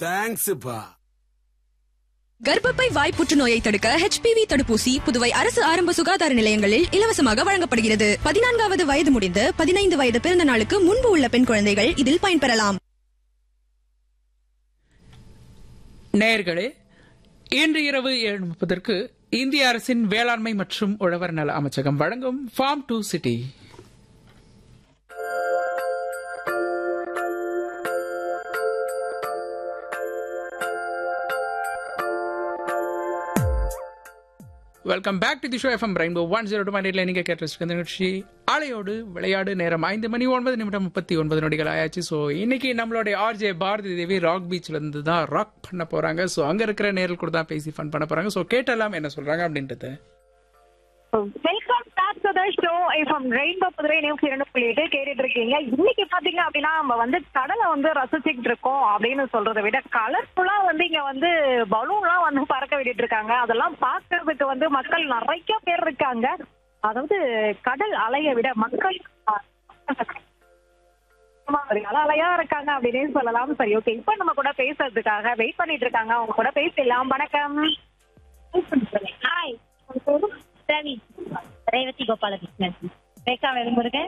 தேங்க்ஸ்ப்பா கர்ப்பப்பை வாய் புற்றுநோயை தடுக்க HPV தடுப்பூசி புதுவை அரசு ஆரம்ப சுகாதார நிலையங்களில் இலவசமாக வழங்கப்படுகிறது பதினான்காவது வயது முடிந்து பதினைந்து வயது பிறந்த நாளுக்கு முன்பு உள்ள பெண் குழந்தைகள் இதில் பயன்பெறலாம் நேயர்களே இன்று இரவு ஏழு முப்பதற்கு இந்திய அரசின் வேளாண்மை மற்றும் உழவர் நல அமைச்சகம் வழங்கும் farm to city welcome back to the show FM rainbow one zero two மைண்டில் நீங்கள் கேட்டு நிகழ்ச்சி ஆலையோடு விளையாடு நேரம் ஐந்து மணி ஒன்பது நிமிடம் முப்பத்தி ஒன்பது நொடிகள் ஆயாச்சு ஸோ இன்னைக்கு நம்மளுடைய ஆர்ஜே பாரதி தேவி ராக் பீச்ல இருந்து தான் ராக் பண்ண போறாங்க ஸோ அங்க இருக்கிற நேரில் கூட தான் பேசி ஃபன் பண்ண போறாங்க ஸோ கேட்டெல்லாம் என்ன சொல்றாங்க அப்படின்றது welcome back to the show from rainbow Puduvai news இரண்டு புள்ளி எட்டு கேட்டுட்டு இருக்கீங்க இன்னைக்கு பாத்தீங்க அப்படின்னா நம்ம வந்து கடலை வந்து ரசிச்சுக்கிட்டு இருக்கோம் அப்படின்னு சொல்றதை விட கலர்ஃபுல்லா வந்து இங்க வந்து பலூன்லாம் வந்து பறக்க விட்டுட்டு இருக்காங்க அதெல்லாம் பார்க்கறதுக்கு வந்து மக்கள் நிறைய பேர் இருக்காங்க அதாவது கடல் அலையை விட மக்கள் ஆமா, சரி, அலை அலையா இருக்காங்க அப்படின்னே சொல்லலாம் சரி ஓகே இப்ப நம்ம கூட பேசுறதுக்காக வெயிட் பண்ணிட்டு இருக்காங்க அவங்க கூட பேசலாம் வணக்கம் hi Ravi Revathi Gopalakrishnan Rekha Velumurugan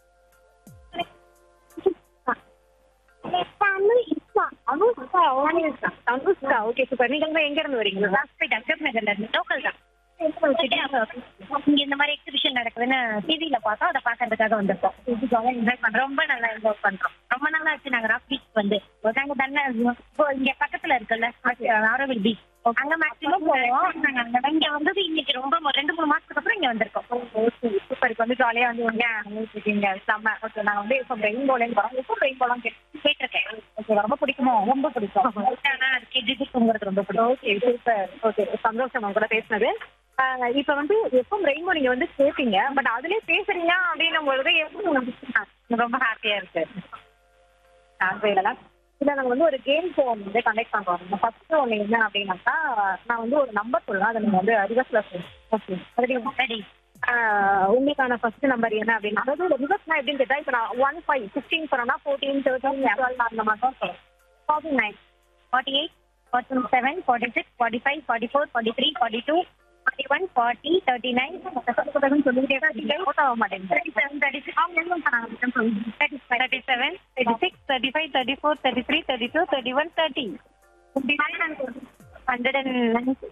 Anushka okay super நீங்க வந்து எங்க இருந்து வரீங்க ஹாஸ்பிட்டல் அக்டப் நகர்ல இருந்து லோக்கல் தான் இங்க இந்த மாதிரி எக்ஸிபிஷன் நடக்குதுன்னு டிவில பார்த்தோம் அதை பாக்குறதுக்காக வந்திருக்கோம் இதுக்காக என்ஜாய் பண்றோம் ரொம்ப நல்லா என்ஜாய் பண்றோம் ரொம்ப நாளா ஆச்சு நாங்க ராக் பீச் வந்து நாங்க தானே இப்போ இங்க பக்கத்துல இருக்குல்ல ஆரோவில் பீச் அங்க மேக்ஸிமம் போவோம் நாங்க அங்க இங்க வந்தது இன்னைக்கு ரொம்ப மொ- ரெண்டு மூணு மாசத்துக்கு அப்புறம் இங்க வந்திருக்கோம் சூப்பர் இப்போ வந்து ஜாலியா வந்து இங்க இருக்கீங்க செம்ம ஓகே நாங்க வந்து இப்போ ரெயின்போலேருந்து வரோம் இப்போ ரெயின்போலாம் கேட்டிருக்கேன் ஓகே ரொம்ப பிடிக்குமோ ரொம்ப பிடிக்கும் ஆனா அது கேட்டுட்டு தூங்குறது ரொம்ப பிடிக்கும் ஓகே சூப்பர் ஓகே சந்தோஷம் உங்க கூட பேசினது ஆஹ் இப்ப வந்து எப்போ ரெயின்போ நீங்க வந்து கேட்டீங்க பட் அதுலயே பேசுறீங்க அப்படின்னும் பொழுது எப்படி உங்களுக்கு ரொம்ப ஹாப்பியா இருக்கு இல்லைனா இல்ல நாங்க வந்து ஒரு கேம் ஷோ வந்து கண்டக்ட் பண்றோம் ஃபர்ஸ்ட் ஒண்ணு என்ன அப்படின்னாக்கா நான் வந்து ஒரு நம்பர் சொல்றேன் அதை நீங்க வந்து ரிவர்ஸ்ல ஓகே அதுலயும் ரெடி ஆஹ் உங்களுக்கான ஃபர்ஸ்ட் நம்பர் என்ன அப்படின்னா அதாவது ரிவர்ஸ்னா எப்படின்னு கேட்டா இப்ப நான் ஒன் ஃபைவ் சிக்ஸ்டீன் சொன்னா ஃபோர்டீன் தேர்ட்டின் டுவெல் அந்த மாதிரி தான் சொல்றேன் forty nine forty eight forty seven forty six forty five forty four forty three forty two forty one forty thirty nine சொல்லிக்கிட்டே தான் அவுட் ஆக மாட்டேங்குது தேர்ட்டி செவன் தேர்ட்டி சிக்ஸ் அவங்க என்ன சொன்னாங்க thirty thirty seven thirty six thirty five thirty four thirty three thirty two thirty one thirty hundred and